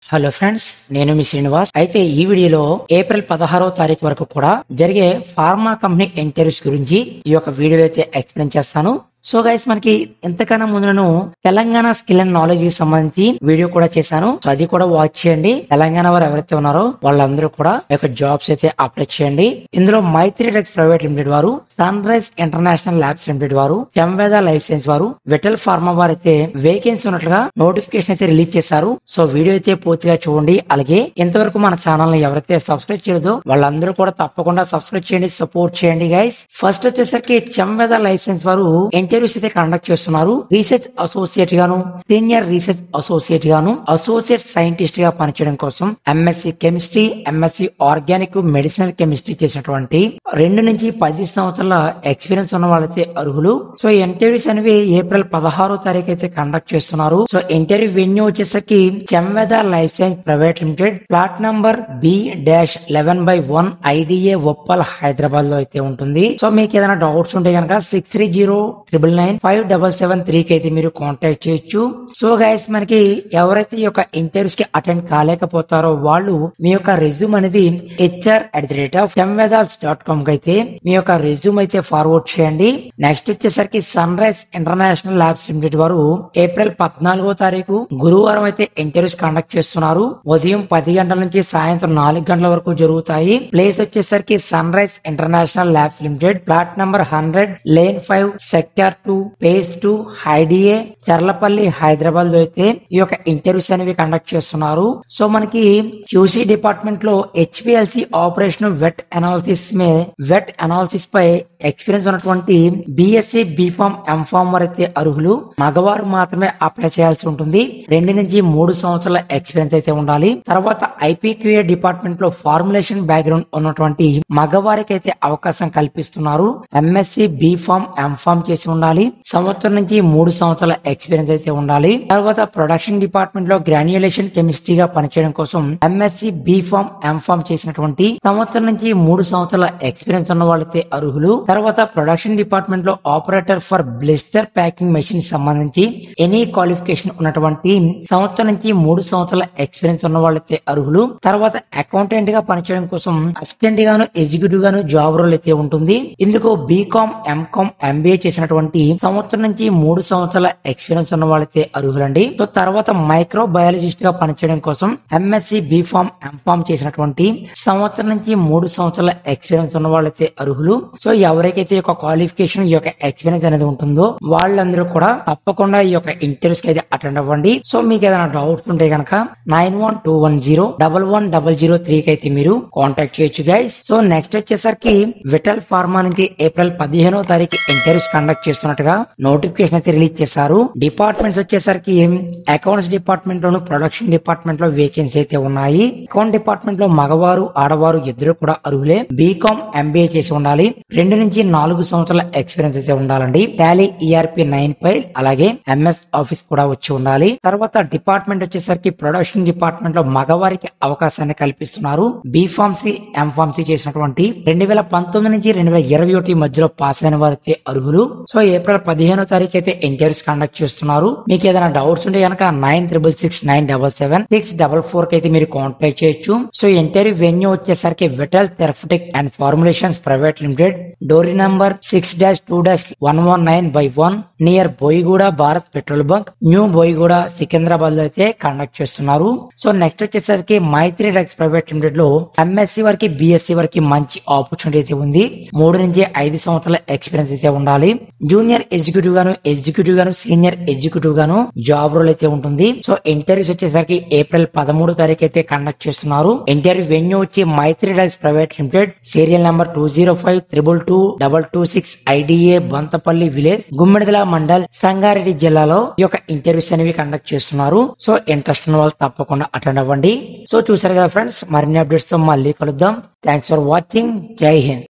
hello friends నేను మీ శ్రీనివాస్ అయితే ఈ వీడియోలో ఏప్రిల్ పదహారో తారీఖు వరకు కూడా జరిగే ఫార్మా కంపెనీ ఇంటర్వ్యూస్ గురించి ఈ యొక్క వీడియోలో అయితే ఎక్స్ప్లెయిన్ చేస్తాను సో గైస్ మనకి ఎంతకన్నా ముందు నేను తెలంగాణ స్కిల్ అండ్ నాలెడ్జ్ కి సంబంధించి వీడియో కూడా చేశాను సో అది కూడా వాచ్ చేయండి తెలంగాణ వారు ఎవరైతే ఉన్నారో వాళ్ళందరూ కూడా ఈ యొక్క జాబ్స్ అయితే అప్లై చేయండి ఇందులో మైత్రి డెక్స్ ప్రైవేట్ లిమిటెడ్ వారు Sunrise International Labs limited వారు చెంవేద లైఫ్ సైన్స్ వారు వెటల్ ఫార్మా వారు అయితే వేకెన్సీ ఉన్నట్లుగా నోటిఫికేషన్ అయితే రిలీజ్ చేశారు సో వీడియో అయితే పూర్తిగా చూడండి అలాగే ఇంతవరకు మన ఛానల్ ని ఎవరైతే సబ్స్క్రైబ్ చేయలేదో వాళ్ళందరూ కూడా తప్పకుండా సబ్స్క్రైబ్ చేయండి సపోర్ట్ చేయండి గైస్ ఫస్ట్ వచ్చేసరికి చెంవేద లైఫ్ సైన్స్ వారు ఇంటర్వ్యూస్ అయితే కండక్ట్ చేస్తున్నారు రీసెర్చ్ అసోసియేట్ గాను సీనియర్ రీసెర్చ్ అసోసియేట్ గాను అసోసియేట్ సైంటిస్ట్ గా పనిచేయడం కోసం MSc chemistry MSc organic medicinal chemistry చేసినటువంటి రెండు నుంచి పది సంవత్సరాల ఎక్స్పీరియన్స్ ఉన్న వాళ్ళైతే అర్హులు సో ఇంటర్వ్యూస్ అనేవి ఏప్రిల్ పదహారో తారీఖు అయితే కండక్ట్ చేస్తున్నారు సో ఇంటర్వ్యూ వెన్యూ వచ్చేసరికి Chemveda life sciences private limited plot number B dash eleven by one IDA Uppal Hyderabad లో అయితే ఉంటుంది సో మీకు ఏదైనా డౌట్స్ ఉంటే కనుక six three zero triple nine five double seven three కి అయితే మీరు కాంటాక్ట్ చేయొచ్చు సో గైస్ మనకి ఎవరైతే ఈ యొక్క ఇంటర్వ్యూస్ కి అటెండ్ కాలేకపోతారో వాళ్ళు మీ యొక్క రెజ్యూమ్ అనేది HR at the rate of ఎంవేదాస్ డాట్ కామ్ కి అయితే మీ యొక్క రెజ్యూమ్ అయితే ఫార్వర్డ్ చేయండి నెక్స్ట్ వచ్చేసరికి Sunrise International Labs limited వారు ఏప్రిల్ పద్నాలుగో తారీఖు గురువారం అయితే ఇంటర్వ్యూస్ కండక్ట్ చేస్తున్నారు ఉదయం పది గంటల నుంచి సాయంత్రం నాలుగు గంటల వరకు జరుగుతాయి ప్లేస్ వచ్చేసరికి Sunrise International Labs limited plot number hundred lane five sector two phase two IDA Cherlapally Hyderabad లో అయితే ఈ యొక్క ఇంటర్వ్యూస్ అనేవి కండక్ట్ చేస్తున్నారు సో మనకి క్యూసీ డిపార్ట్మెంట్ లో హెచ్పిఎల్సి ఆపరేషన్ వెట్ అనాలిసిస్ మే వెట్ అనాలిసిస్ పై ఎక్స్పీరియన్స్ ఉన్నటువంటి బిఎస్సి బీఫామ్ ఎంఫామ్ అయితే అర్హులు మగవారు మాత్రమే అప్లై చేయాల్సి ఉంటుంది రెండు నుంచి మూడు సంవత్సరాల ఎక్స్పీరియన్స్ అయితే ఉండాలి తర్వాత ఐపీక్యూఏ డిపార్ట్మెంట్ లో ఫార్ములేషన్ బ్యాక్గ్రౌండ్ ఉన్నటువంటి మగవారికి అయితే అవకాశం కల్పిస్తున్నారు ఎంఎస్సి బీఫామ్ ఎంఫామ్ చేసి ఉండాలి సంవత్సరం నుంచి మూడు సంవత్సరాల ఎక్స్పీరియన్స్ అయితే ఉండాలి తర్వాత ప్రొడక్షన్ డిపార్ట్మెంట్ లో గ్రాన్యులేషన్ కెమిస్ట్రీగా పనిచేయడం కోసం ఎంఎస్సి బీఫామ్ ఎంఫామ్ చేసినటువంటి సంవత్సరం నుంచి మూడు సంవత్సరాల ఎక్స్పీరియన్స్ ఉన్న వాళ్ళైతే అర్హులు తర్వాత ప్రొడక్షన్ డిపార్ట్మెంట్ లో operator for blister packing machine సంబంధించి ఎనీ క్వాలిఫికేషన్ ఉన్నటువంటి సంవత్సరం నుంచి మూడు సంవత్సరాల ఎక్స్పీరియన్స్ ఉన్న వాళ్ళైతే అర్హులు తర్వాత అకౌంటెంట్ గా పనిచేయడం కోసం అసిస్టెంట్ గాను ఎగ్జిక్యూటివ్ గాను జాబ్ రోల్ అయితే ఉంటుంది ఇందుకు బీకామ్ ఎంకామ్ ఎంబీఏ చేసినటువంటి సంవత్సరం నుంచి మూడు సంవత్సరాల ఎక్స్పీరియన్స్ ఉన్న వాళ్ళైతే అర్హులండి సో తర్వాత మైక్రో బయాలజిస్ట్ గా పనిచేయడం కోసం ఎంఎస్సి బీఫామ్ ఎంఫామ్ చేసినటువంటి సంవత్సరం నుంచి మూడు సంవత్సరాల ఎక్స్పీరియన్స్ ఉన్న వాళ్ళైతే అర్హులు సో ఎవరికైతే ఈ యొక్క క్వాలిఫికేషన్ ఈ యొక్క ఎక్స్పీరియన్స్ అనేది ఉంటుందో వాళ్ళందరూ కూడా తప్పకుండా ఈ యొక్క ఇంటర్వ్యూస్ కి అయితే అటెండ్ అవ్వండి సో మీకు ఏదైనా డౌట్స్ ఉంటే కనుక nine one two one zero double one double zero three కి అయితే మీరు కాంటాక్ట్ చేయొచ్చు గైస్ సో నెక్స్ట్ వచ్చేసరికి విటల్ ఫార్మా నుంచి ఏప్రిల్ పదిహేనో తారీఖు ఇంటర్వ్యూస్ కండక్ట్ చేస్తున్నట్టుగా నోటిఫికేషన్ అయితే రిలీజ్ చేశారు డిపార్ట్మెంట్స్ వచ్చేసరికి అకౌంట్స్ డిపార్ట్మెంట్ లోను ప్రొడక్షన్ డిపార్ట్మెంట్ లో వేకెన్సీ అయితే ఉన్నాయి అకౌంట్ డిపార్ట్మెంట్ లో మగవారు ఆడవారు ఇద్దరు కూడా అర్హులే బీకామ్ ఎంబీఏ చేసి ఉండాలి రెండు నుంచి నాలుగు సంవత్సరాల ఎక్స్పీరియన్స్ అయితే ఉండాలండి టాలీ ఈఆర్పి నైన్ పై అలాగే ఎంఎస్ ఆఫీస్ కూడా వచ్చి ఉండాలి తర్వాత డిపార్ట్మెంట్ వచ్చేసరికి ప్రొడక్షన్ డిపార్ట్మెంట్ లో మగవారికి అవకాశాన్ని కల్పిస్తున్నారు బీఫార్మసీ ఎంఫార్మసీ చేసినటువంటి రెండు వేల పంతొమ్మిది నుంచి రెండు వేల ఇరవై ఒకటి మధ్యలో పాస్ అయిన వారైతే అర్హులు సో ఏప్రిల్ పదిహేనో తారీఖు అయితే ఇంటర్వ్యూస్ కండక్ట్ చేస్తున్నారు మీకు ఏదైనా డౌట్స్ ఉంటే కనుక nine triple six nine double seven six double four కి అయితే మీరు కాంటాక్ట్ చేయొచ్చు సో ఇంటర్వ్యూ వెన్యూ వచ్చేసరికి Vital therapeutic and formulations private limited door number six dash two dash one one nine by one near Boiguda Bharat petrol bunk new Boiguda Secunderabad లో అయితే conduct చేస్తున్నారు so next వచ్చేసరికి Maitri drugs private limited లో MSc వరకు BSc వరకు మంచి opportunity అయితే ఉంది మూడు నుంచి ఐదు సంవత్సరాల ఎక్స్పీరియన్స్ అయితే ఉండాలి జూనియర్ ఎగ్జిక్యూటివ్ గాను ఎగ్జిక్యూటివ్ గాను సీనియర్ ఎగ్జిక్యూటివ్ గాను జాబ్ రోల్ అయితే ఉంటుంది సో ఇంటర్వ్యూస్ వచ్చేసరికి ఏప్రిల్ పదమూడు తారీఖు అయితే కండక్ట్ చేస్తున్నారు ఇంటర్వ్యూ వెన్యూ వచ్చి Maitri drugs private limited serial number two zero five triple two double two six IDA Bonthapally village Gummadidala mandal Sangareddy జిల్లాలో ఈ యొక్క ఇంటర్వ్యూస్ అనేవి కండక్ట్ చేస్తున్నారు సో ఇంట్రెస్ట్ ఉన్న వాళ్ళు తప్పకుండా అటెండ్ అవ్వండి సో చూసారు కదా ఫ్రెండ్స్ మరిన్ని అప్డేట్స్ తో మళ్ళీ కలుద్దాం థ్యాంక్స్ ఫర్ వాచింగ్ జై హింద్